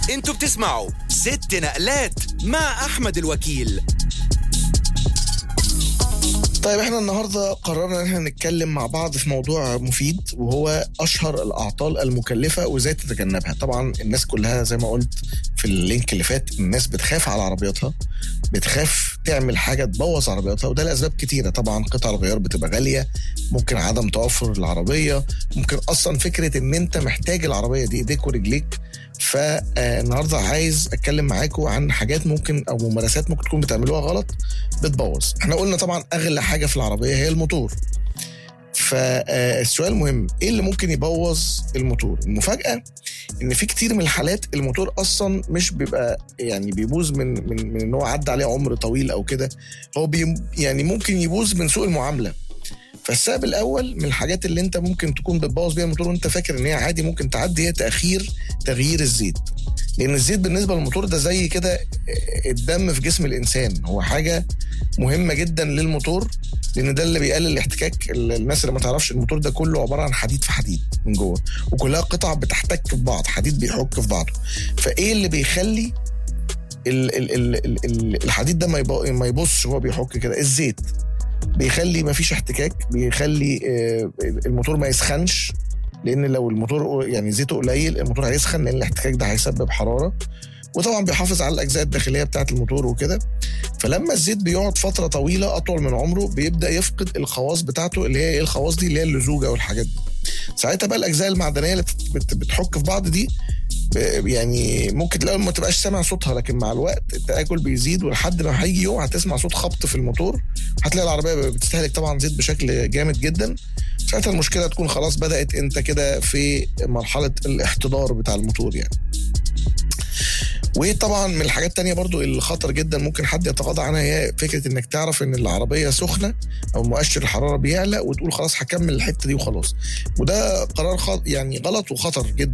انتوا بتسمعوا ست نقلات مع احمد الوكيل طيب احنا النهارده قررنا ان احنا نتكلم مع بعض في موضوع مفيد وهو اشهر الاعطال المكلفه وازاي تتجنبها طبعا الناس كلها زي ما قلت في اللينك اللي فات الناس بتخاف على عربياتها بتخاف تعمل حاجه تبوظ عربياتها وده لاسباب كتيره طبعا قطع الغيار بتبقى غاليه ممكن عدم توفر العربيه ممكن اصلا فكره ان انت محتاج العربيه دي ايديك ورجليك فالنهارده عايز اتكلم معاكم عن حاجات ممكن او ممارسات ممكن تكون بتعملوها غلط بتبوظ احنا قلنا طبعا اغلى حاجه في العربيه هي الموتور فالسؤال مهم ايه اللي ممكن يبوظ الموتور المفاجاه ان في كتير من الحالات الموتور اصلا مش بيبقى يعني بيبوظ من من من ان هو عدى عليه عمر طويل او كده هو بي يعني ممكن يبوظ من سوء المعامله فالسبب الاول من الحاجات اللي انت ممكن تكون بتبوظ بيها الموتور وانت فاكر ان هي عادي ممكن تعدي هي تاخير تغيير الزيت لان الزيت بالنسبه للموتور ده زي كده الدم في جسم الانسان هو حاجه مهمه جدا للموتور لان ده اللي بيقلل الاحتكاك الناس اللي ما تعرفش الموتور ده كله عباره عن حديد في حديد من جوه وكلها قطع بتحتك في بعض حديد بيحك في بعضه فايه اللي بيخلي ال ال ال ال ال الحديد ده ما يبصش وهو بيحك كده الزيت بيخلي ما فيش احتكاك بيخلي الموتور ما يسخنش لان لو الموتور يعني زيته قليل الموتور هيسخن لان الاحتكاك ده هيسبب حراره وطبعا بيحافظ على الاجزاء الداخليه بتاعه الموتور وكده فلما الزيت بيقعد فتره طويله اطول من عمره بيبدا يفقد الخواص بتاعته اللي هي ايه الخواص دي اللي هي اللزوجه والحاجات دي ساعتها بقى الاجزاء المعدنيه اللي بتحك في بعض دي يعني ممكن تلاقي ما تبقاش سامع صوتها لكن مع الوقت التاكل بيزيد ولحد ما هيجي يوم هتسمع صوت خبط في الموتور هتلاقي العربيه بتستهلك طبعا زيت بشكل جامد جدا ساعتها المشكله تكون خلاص بدات انت كده في مرحله الاحتضار بتاع الموتور يعني وطبعا من الحاجات التانية برضو اللي خطر جدا ممكن حد يتغاضى عنها هي فكرة انك تعرف ان العربية سخنة او مؤشر الحرارة بيعلى وتقول خلاص هكمل الحتة دي وخلاص وده قرار خط يعني غلط وخطر جدا